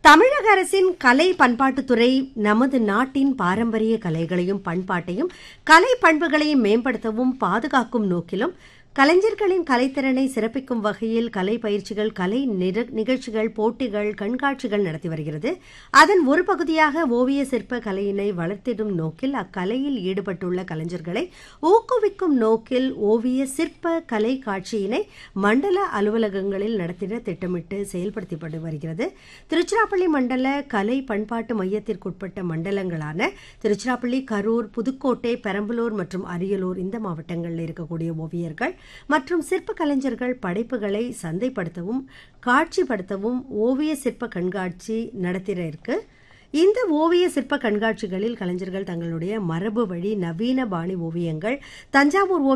தமிழக அரசின் கலை பண்பாட்டுத்துறை நமது நாட்டின் பாரம்பரிய கலைகளையும் பண்பாட்டையும் கலை பண்புகளையும் மேம்படுத்தவும் பாதுகாக்கும் நோக்கிலும் கலைஞர்களின் கலைத்திறனை சிறப்பிக்கும் வகையில் கலை பயிற்சிகள் கலை நிர- நிகழ்ச்சிகள் போட்டிகள் கண்காட்சிகள் நடத்தி வருகிறது அதன் ஒரு பகுதியாக ஓவிய சிற்ப கலையினை வளர்த்திடும் நோக்கில் அக்கலையில் ஈடுபட்டுள்ள கலைஞர்களை ஊக்குவிக்கும் நோக்கில் ஓவிய சிற்ப கலை காட்சியினை மண்டல அலுவலகங்களில் நடத்திட திட்டமிட்டு செயல்படுத்தப்பட்டு வருகிறது திருச்சிராப்பள்ளி மண்டல கலை பண்பாட்டு மையத்திற்குட்பட்ட மண்டலங்களான திருச்சிராப்பள்ளி கரூர் புதுக்கோட்டை பெரம்பலூர் மற்றும் அரியலூர் இந்த மாவட்டங்களில் இருக்கக்கூடிய ஓவியர்கள் மற்றும் சிற்ப கலைஞர்கள் படைப்புகளை சந்தைப்படுத்தவும் காட்சிப்படுத்தவும் ஓவிய சிற்ப கண்காட்சி நடத்திட இருக்கு இந்த ஓவிய சிற்ப கண்காட்சிகளில் கலைஞர்கள் தங்களுடைய மரபு வழி நவீன பாணி ஓவியங்கள் தஞ்சாவூர்